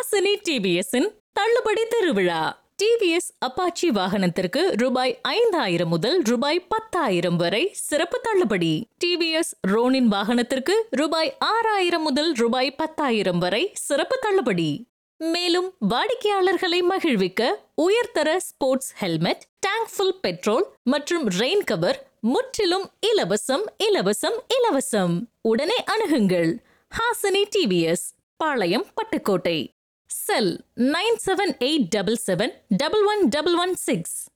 ஹாசினி டிவிஎஸ்ஸின் தள்ளுபடி திருவிழா TVS Apache வாகனத்திற்கு ரூபாய் ஐந்தாயிரம் முதல் ரூபாய் பத்தாயிரம் வரை சிறப்பு தள்ளுபடி டிவிஎஸ் ரோனின் வாகனத்திற்கு ரூபாய் ஆறாயிரம் முதல் ரூபாய் பத்தாயிரம் வரை சிறப்பு தள்ளுபடி மேலும் வாடிக்கையாளர்களை மகிழ்விக்க உயர்தர sports helmet tank full petrol மற்றும் ரெயின் கவர் முற்றிலும் இலவசம் இலவசம் இலவசம் உடனே அணுகுங்கள் Hasani TVS Palayam Pattukkottai cell nine seven eight double seven double one double one six